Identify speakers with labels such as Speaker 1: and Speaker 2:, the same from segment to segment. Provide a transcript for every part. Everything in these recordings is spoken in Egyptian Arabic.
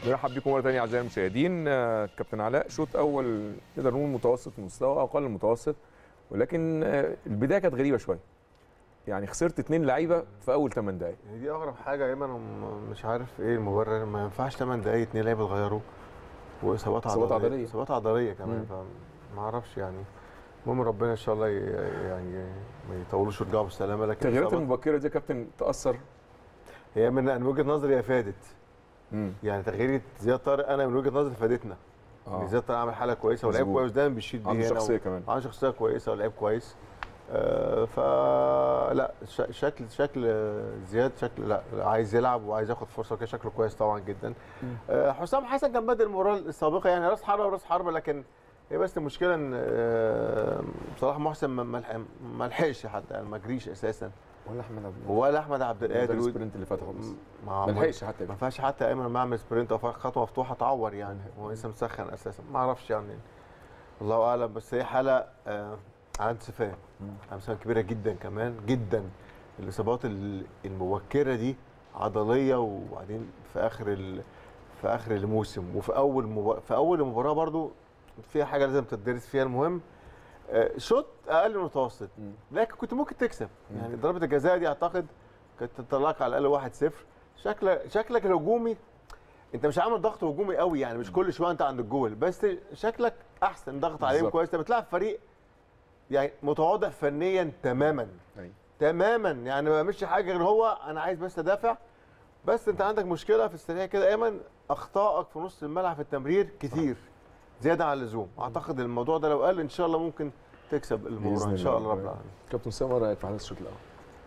Speaker 1: نرحب بكم مره ثانيه اعزائي المشاهدين آه، كابتن علاء شوط اول نقدر نقول متوسط المستوى اقل من المتوسط ولكن آه، البدايه كانت غريبه شويه يعني خسرت اثنين لعيبه في اول 8 دقائق
Speaker 2: يعني دي اغرب حاجه ايمن هم مش عارف ايه المبرر ما ينفعش 8 دقايق اتنين لعيبه تغيروا واصابات
Speaker 1: إصابات
Speaker 2: عضليه
Speaker 1: عضلية.
Speaker 2: اصابات عضليه كمان
Speaker 1: مم.
Speaker 2: فما اعرفش يعني المهم ربنا ان شاء الله ي- يعني ما يطولوش ويرجعوا بالسلامه لكن
Speaker 1: التغييرات
Speaker 2: الإصابات-
Speaker 1: المبكره دي يا كابتن تاثر
Speaker 2: هي من من وجهه نظري هي فادت
Speaker 1: مم.
Speaker 2: يعني تغيير زياد طارق انا من وجهه نظري فادتنا
Speaker 1: آه.
Speaker 2: آه. زياد طارق عمل حاله كويسه ولعيب
Speaker 1: مظبوط.
Speaker 2: كويس دايما بيشيل بيه
Speaker 1: عنده
Speaker 2: هنا
Speaker 1: شخصيه
Speaker 2: و-
Speaker 1: كمان
Speaker 2: عنده شخصيه كويسه ولعيب كويس آه فلا ش- شكل شكل زياد شكل لا لا، عايز يلعب وعايز ياخد فرصه كده شكله كويس طبعا جدا آه حسام حسن كان بدل المباراه السابقه يعني راس حربه وراس حربه لكن هي بس المشكله ان آه بصراحه محسن ما- ما لحق- ما لحقش حتى يعني ما جريش اساسا
Speaker 1: ولا احمد عبد
Speaker 2: ولا احمد عبد
Speaker 1: ده
Speaker 2: القادر و-
Speaker 1: السبرنت اللي فات خالص
Speaker 2: ما
Speaker 1: ما لحقش حتى
Speaker 2: ما ينفعش حتى ايمن ما اعمل سبرنت او خطوه مفتوحه تعور يعني هو لسه مسخن اساسا ما اعرفش يعني الله اعلم بس هي حاله آه على انسفام على انسفام كبيره جدا كمان جدا الاصابات ال- المبكره دي عضليه وبعدين في اخر ال... في اخر الموسم وفي اول مب... في اول المباراه برضو فيها حاجه لازم تدرس فيها المهم آه، شوط اقل من المتوسط
Speaker 1: مم.
Speaker 2: لكن كنت ممكن تكسب يعني ضربه الجزاء دي اعتقد كانت تطلعك على الاقل 1-0 شكلك شكلك الهجومي انت مش عامل ضغط هجومي قوي يعني مش كل شويه انت عند الجول بس شكلك احسن ضغط عليهم
Speaker 1: بالظبط.
Speaker 2: كويس انت بتلعب فريق يعني متواضع فنيا تماما
Speaker 1: أيوة.
Speaker 2: تماما يعني ما بيعملش حاجه غير هو انا عايز بس ادافع بس انت عندك مشكله في السريع كده ايمن اخطائك في نص الملعب في التمرير كتير زياده عن اللزوم اعتقد الموضوع ده لو قل ان شاء الله ممكن تكسب المباراه
Speaker 1: بإذن
Speaker 2: ان شاء
Speaker 1: الله.
Speaker 2: الله رب العالمين
Speaker 1: كابتن اسامه رايك في حدث الشوط الاول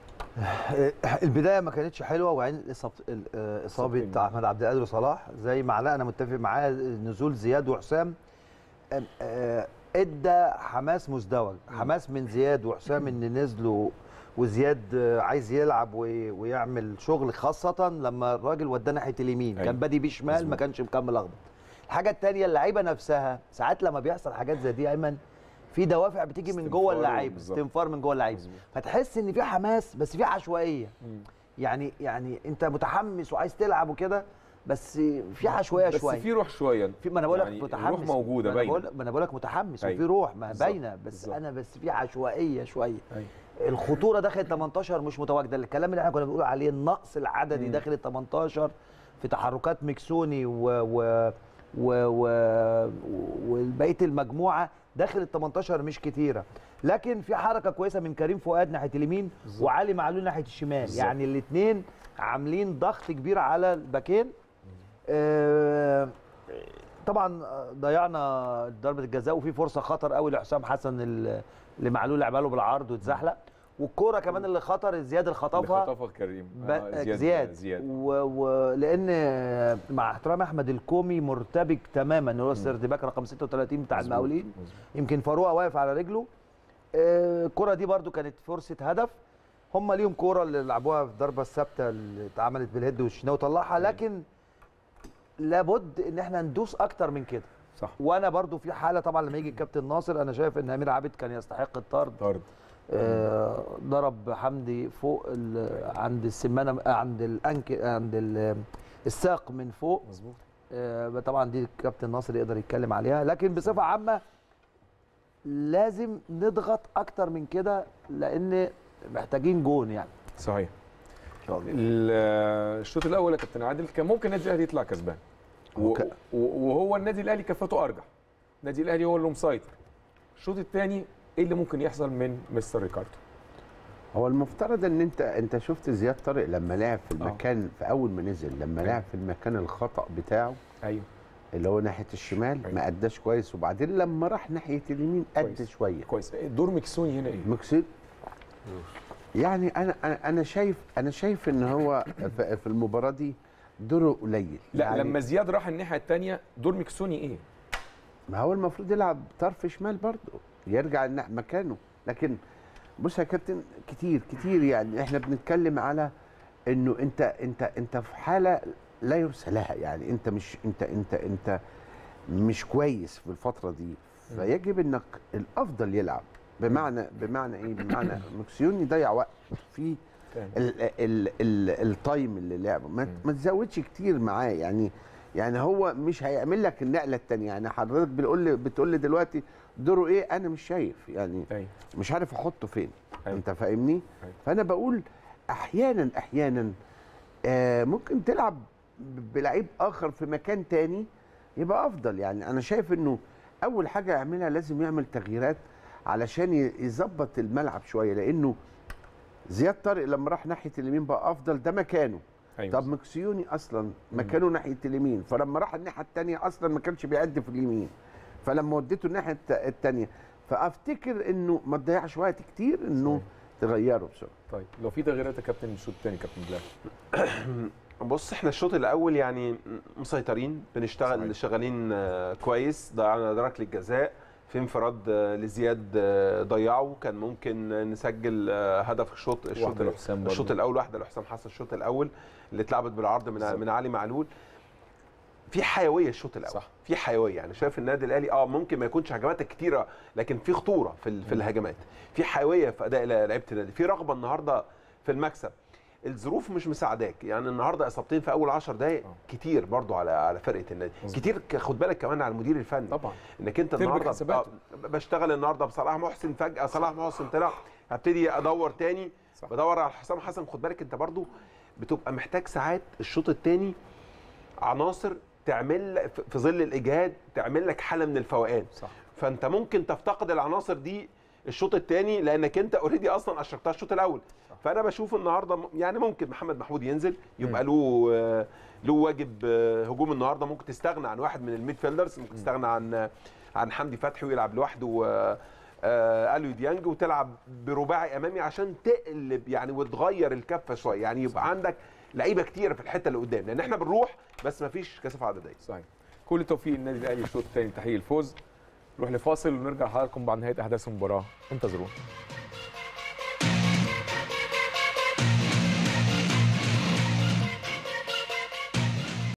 Speaker 3: البدايه ما كانتش حلوه وبعدين الإصاب- ال- آه، اصابه
Speaker 1: إصابتين.
Speaker 3: احمد عبد القادر وصلاح زي ما علاء انا متفق معاه نزول زياد وحسام آم، آه، ادى حماس مزدوج حماس من زياد وحسام ان نزلوا وزياد آه، عايز يلعب وي- ويعمل شغل خاصه لما الراجل وداه ناحيه اليمين
Speaker 1: أيوة.
Speaker 3: كان بادي بيه شمال ما
Speaker 1: مظبوط.
Speaker 3: كانش مكمل اخضر الحاجه الثانيه اللعيبه نفسها ساعات لما بيحصل حاجات زي دي يا ايمن في دوافع بتيجي من جوه
Speaker 1: استنفار
Speaker 3: اللعيبه
Speaker 1: بالظبط.
Speaker 3: استنفار من جوه اللعيبه
Speaker 1: مظبوط.
Speaker 3: فتحس ان في حماس بس في عشوائيه
Speaker 1: مم.
Speaker 3: يعني يعني انت متحمس وعايز تلعب وكده بس في عشوائيه
Speaker 1: بس
Speaker 3: شويه
Speaker 1: في روح شويه
Speaker 3: في ما انا بقول لك
Speaker 1: يعني
Speaker 3: متحمس
Speaker 1: الروح موجوده
Speaker 3: ما انا
Speaker 1: باينه
Speaker 3: بقول ما انا بقول لك متحمس
Speaker 1: أيوة.
Speaker 3: وفي روح ما
Speaker 1: بالظبط.
Speaker 3: باينه بس
Speaker 1: بالظبط.
Speaker 3: انا بس في عشوائيه شويه
Speaker 1: أيوة.
Speaker 3: الخطوره داخل 18 مش متواجده الكلام اللي احنا كنا بنقول عليه النقص العددي
Speaker 1: مم.
Speaker 3: داخل ال 18 في تحركات مكسوني و و و و وبقيه المجموعه داخل ال 18 مش كتيره لكن في حركه كويسه من كريم فؤاد ناحيه اليمين وعلي معلول ناحيه الشمال
Speaker 1: بالظبط.
Speaker 3: يعني الاثنين عاملين ضغط كبير على الباكين آه، طبعا ضيعنا ضربه الجزاء وفي فرصه خطر قوي لحسام حسن ال- اللي معلول لعبها له بالعرض واتزحلق والكوره كمان اللي خطر زياد اللي خطفها
Speaker 1: خطفها كريم
Speaker 3: ب-
Speaker 1: آه،
Speaker 3: زياد, زياد.
Speaker 1: زياد
Speaker 3: ولان مع احترام احمد الكومي مرتبك تماما اللي هو السردباك رقم 36 بتاع
Speaker 1: مظبوط،
Speaker 3: المقاولين
Speaker 1: مظبوط.
Speaker 3: يمكن فاروق واقف على رجله آه، الكره دي برده كانت فرصه هدف هم ليهم كوره اللي لعبوها في الضربه الثابته اللي اتعملت بالهيد والشناوي طلعها لكن لابد ان احنا ندوس اكتر من كده
Speaker 1: صح
Speaker 3: وانا برضو في حاله طبعا لما يجي الكابتن ناصر انا شايف ان امير عابد كان يستحق الطرد
Speaker 1: طرد
Speaker 3: آه، ضرب حمدي فوق ال- عند السمانه آه، عند الانك عند ال- الساق من فوق
Speaker 1: مظبوط
Speaker 3: آه، طبعا دي الكابتن ناصر يقدر يتكلم عليها لكن بصفه عامه لازم نضغط اكتر من كده لان محتاجين جون يعني
Speaker 1: صحيح
Speaker 3: ان شاء الله
Speaker 1: ال- الشوط الاول يا كابتن عادل كان ممكن النادي الاهلي يطلع كسبان و-
Speaker 3: أوكي.
Speaker 1: و- وهو النادي الاهلي كفته ارجح النادي الاهلي هو اللي مسيطر الشوط الثاني ايه اللي ممكن يحصل من مستر ريكاردو
Speaker 4: هو المفترض ان انت انت شفت زياد طارق لما لعب في المكان في اول ما نزل لما
Speaker 1: أيوة.
Speaker 4: لعب في المكان الخطا بتاعه
Speaker 1: ايوه
Speaker 4: اللي هو ناحيه الشمال
Speaker 1: أيوة.
Speaker 4: ما اداش كويس وبعدين لما راح ناحيه اليمين ادى
Speaker 1: كويس.
Speaker 4: شويه
Speaker 1: كويس دور مكسوني هنا ايه
Speaker 4: مكسيد يعني انا انا انا شايف انا شايف ان هو في في المباراه دي دوره قليل
Speaker 1: لا
Speaker 4: يعني
Speaker 1: لما زياد راح الناحيه الثانيه دور مكسوني ايه
Speaker 4: ما هو المفروض يلعب طرف شمال برضه يرجع النا- مكانه لكن بص يا كابتن كتير كتير يعني احنا بنتكلم على انه انت انت انت في حاله لا يرثى لها يعني انت مش انت انت انت مش كويس في الفتره دي فيجب انك الافضل يلعب بمعنى بمعنى ايه بمعنى مكسيوني ضيع وقت في
Speaker 1: تمام.
Speaker 4: ال ال ال التايم اللي لعبه ما, ما تزودش كتير معاه يعني يعني هو مش هيعمل لك النقله الثانيه يعني حضرتك بتقول لي بتقول لي دلوقتي دوره ايه انا مش شايف يعني
Speaker 1: ايوه
Speaker 4: مش عارف احطه فين
Speaker 1: أيوة.
Speaker 4: انت فاهمني
Speaker 1: أيوة.
Speaker 4: فانا بقول احيانا احيانا آه ممكن تلعب ب- بلعيب اخر في مكان تاني يبقى افضل يعني انا شايف انه اول حاجه يعملها لازم يعمل تغييرات علشان ي- يظبط الملعب شويه لانه زياد طارق لما راح ناحيه اليمين بقى افضل ده مكانه
Speaker 1: ايوه
Speaker 4: طب مكسيوني اصلا مكانه ناحيه اليمين فلما راح الناحيه الثانيه اصلا ما كانش بيأدي في اليمين فلما وديته الناحيه الت- الثانيه فافتكر انه ما تضيعش وقت كتير انه تغيره بسرعه
Speaker 1: طيب لو في تغييرات يا كابتن الشوط الثاني كابتن بلال
Speaker 5: بص احنا الشوط الاول يعني مسيطرين بنشتغل
Speaker 1: صحيح.
Speaker 5: شغالين آه، كويس ضيعنا ركله جزاء في انفراد آه، لزياد آه، ضيعه كان ممكن آه، نسجل آه، هدف الشوط الشوط
Speaker 1: واحدة لحسام برضه.
Speaker 5: الشوط الاول واحده لحسام حسن الشوط الاول اللي اتلعبت بالعرض من
Speaker 1: بالظبط.
Speaker 5: من علي معلول في حيويه الشوط الاول
Speaker 1: صح.
Speaker 5: في حيويه يعني شايف النادي الاهلي اه ممكن ما يكونش هجمات كتيره لكن في خطوره في ال- في الهجمات في حيويه في اداء لعيبه النادي في رغبه النهارده في المكسب الظروف مش مساعداك يعني النهارده اصابتين في اول 10 دقائق
Speaker 1: آه.
Speaker 5: كتير برضو على على فرقه النادي
Speaker 1: مظبوط.
Speaker 5: كتير ك- خد بالك كمان على المدير الفني
Speaker 1: طبعا
Speaker 5: انك انت
Speaker 1: تربك
Speaker 5: النهارده
Speaker 1: حساباته.
Speaker 5: آه، بشتغل النهارده بصلاح محسن فجاه صلاح محسن طلع هبتدي ادور تاني
Speaker 1: صح.
Speaker 5: بدور على حسام حسن خد بالك انت برضو بتبقى محتاج ساعات الشوط الثاني عناصر تعمل في- في ظل الاجهاد تعمل لك حاله من الفوقان
Speaker 1: صح
Speaker 5: فانت ممكن تفتقد العناصر دي الشوط الثاني لانك انت اوريدي اصلا اشركتها الشوط الاول فانا بشوف النهارده م- يعني ممكن محمد محمود ينزل يبقى له آه، له واجب آه، هجوم النهارده ممكن تستغنى عن واحد من الميد فيلدرز ممكن تستغنى عن آه، عن حمدي فتحي ويلعب لوحده آه، آه، اليو ديانج وتلعب برباعي امامي عشان تقلب يعني وتغير الكفه شويه يعني يبقى عندك لعيبه كتيره في الحته اللي قدام لان احنا بنروح بس ما فيش كثافه عدديه
Speaker 1: صحيح كل التوفيق للنادي الاهلي الشوط الثاني تحقيق الفوز نروح لفاصل ونرجع لحضراتكم بعد نهايه احداث المباراه انتظرونا